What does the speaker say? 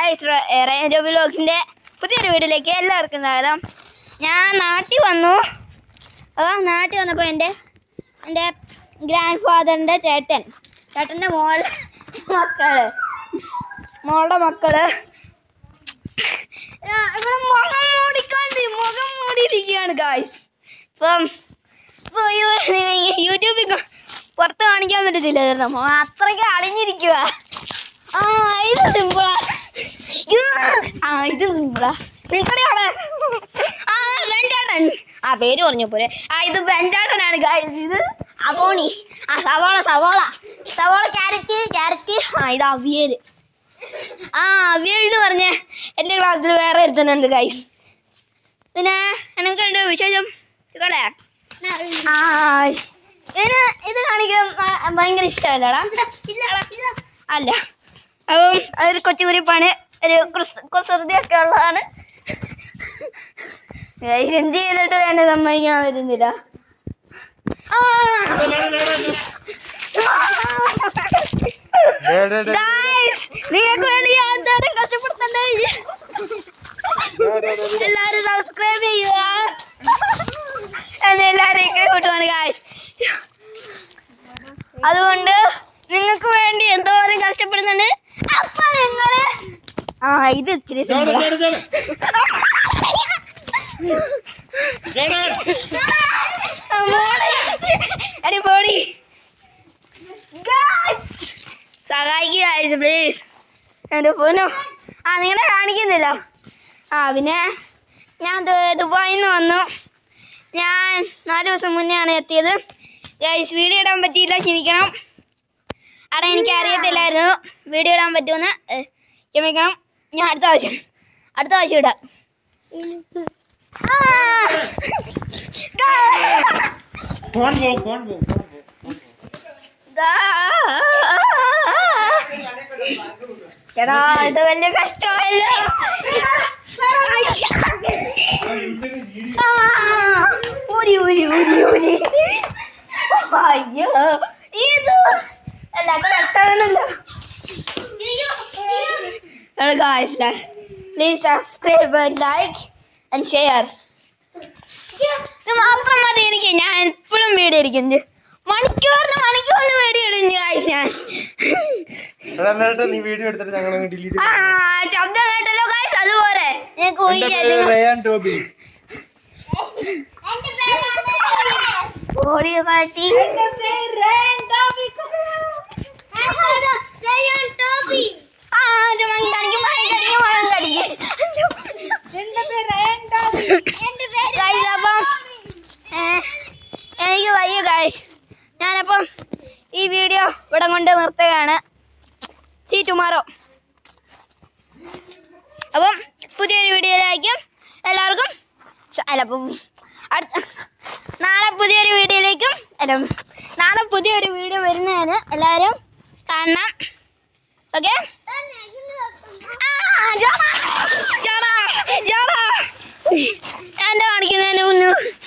റേഞ്ചോ വ്ലോഗിൻ്റെ പുതിയൊരു വീഡിയോയിലേക്ക് എല്ലാവർക്കും സ്വാഗതം ഞാൻ നാട്ടിൽ വന്നു അപ്പോൾ നാട്ടിൽ വന്നപ്പോൾ എൻ്റെ എൻ്റെ ഗ്രാൻഡ് ഫാദറിൻ്റെ ചേട്ടൻ ചേട്ടൻ്റെ മോൾ മക്കള് മോളുടെ മക്കള് ആ, ഇവിടെ മുഖം മൂടിക്കൊണ്ട് മുഖം മൂടിയിരിക്കുകയാണ് ഗായ്സ് ഇപ്പം ഇപ്പൊ യൂ- യൂട്യൂബിൽ ക- പുറത്ത് കാണിക്കാൻ പറ്റത്തില്ലായിരുന്നു അത്രയ്ക്ക് അളിഞ്ഞിരിക്കുക ആ ഇത് സിമ്പിളാ ആ ഇത് സിമ്പിളാ നിങ്ങളുടെ അവിടെ ആ വെഞ്ചാട്ടൻ ആ പേര് പറഞ്ഞ പോലെ ആ ഇത് വെഞ്ചാട്ടനാണ് ഗായ്സ് ഇത് അബോണി ആ സവാള സവാള സവാള ക്യാരറ്റ് ക്യാരറ്റ് ആ ഇത് അവിയൽ ആ അവിയൽ എന്ന് പറഞ്ഞ എൻ്റെ ക്ലാസ്സിൽ വേറെ ഒരുത്തനുണ്ട് ഗായ്സ് പിന്നെ എനിക്കുണ്ട് വിശേഷം സുഖല്ലേ ആ ഇതിന് ഇത് കാണിക്കാൻ ഭ- ഭയങ്കര ഇഷ്ടമല്ലടാ അല്ല അപ്പം അതൊരു കൊച്ചു കുരിപ്പാണ് ഒരു കുസ്- കുസൃതിയൊക്കെ ഉള്ളതാണ് ഗൈസ് എന്ത് ചെയ്തിട്ട് വേണ്ട സമ്മതിക്കാൻ പറ്റുന്നില്ല ആ. Guys, നിങ്ങൾക്ക് വേണ്ടി ഞാൻ എന്തായാലും കഷ്ടപ്പെടുത്തണ്ടേ എല്ലാരും സബ്സ്ക്രൈബ് ചെയ്യുക എന്നെ എല്ലാവരെയും കൂട്ടുവാണ് ഗായ്സ് അതുകൊണ്ട് നിങ്ങൾക്ക് വേണ്ടി എന്തോരം കഷ്ടപ്പെടുന്നുണ്ട് അപ്പൊ നിങ്ങള് ആ ഇത് ഇത്തിരി സിമ്പിളാ. ആ, മോളെ. എടി പോടി ഗായ്സ് സഹായിക്കുക ഗായ്സ് പ്ലീസ് എൻ്റെ ഫോനോ ആ നിങ്ങളെ കാണിക്കുന്നില്ല ആ പിന്നെ ഞാൻ ദു- ദുബായിൽ നിന്ന് വന്നു ഞാൻ നാല് ദിവസം മുന്നെയാണ് എത്തിയത് ഗൈസ് വീഡിയോ ഇടാൻ പറ്റിയില്ല ക്ഷമിക്കണം അവിടെ എനിക്ക് അറിയത്തില്ലായിരുന്നു വീഡിയോ ഇടാൻ പറ്റുമെന്ന് ഏ, ക്ഷമിക്കണം ഞാൻ അടുത്ത ആവശ്യം അടുത്ത ആവശ്യം ഇടാം ആ! ഫോൺ പോകും ഫോൺ പോകും ദാ. ചേട്ടാ ഇത് വലിയ കഷ്ടമല്ലോ ആ, ഊരി ഊരി ഊരി ഊരി അയ്യോ ഇത് അല്ലാത്ത കഷ്ടമാണല്ലോ guys please subscribe like and share ഇത് മാത്രം മതി എനിക്ക് ഞാൻ എപ്പോഴും വീഡിയോ ഇരിക്കുന്നത് മണിക്കൂറിന് മണിക്കൂറിന് വീഡിയോ ഇടുന്നു guys ഞാൻ എന്നിട്ട് നീ വീഡിയോ എടുത്തിട്ട് ഞങ്ങൾ ഡിലീറ്റ് ആ ശബ്ദം കേട്ടല്ലോ guys അതുപോലെ ഞങ്ങൾക്ക് ഊഹിക്കാം റയാൻ ടോബി ഓടി പാട്ടി ആ ഒരു മകൻ കടിക്കും മകൻ കടിക്കും മകൻ കടിക്കും Guys, അപ്പം ഏ, എനിക്ക് വയ്യ ഗായ്സ് ഞാനപ്പം ഈ വീഡിയോ ഇവിടെ കൊണ്ട് നിർത്തുകയാണ് സീ ടുമാറോ അപ്പം പുതിയൊരു വീഡിയോയിലേക്കും എല്ലാവർക്കും സ- അല്ല പു- അടുത്ത നാളെ പുതിയൊരു വീഡിയോയിലേക്കും അല്ല നാളെ പുതിയൊരു വീഡിയോ വരുന്നതാണ് എല്ലാവരും കാണണം ഓക്കെ ഞാൻ എന്താ കാണിക്കുന്നതിന് മുന്നേ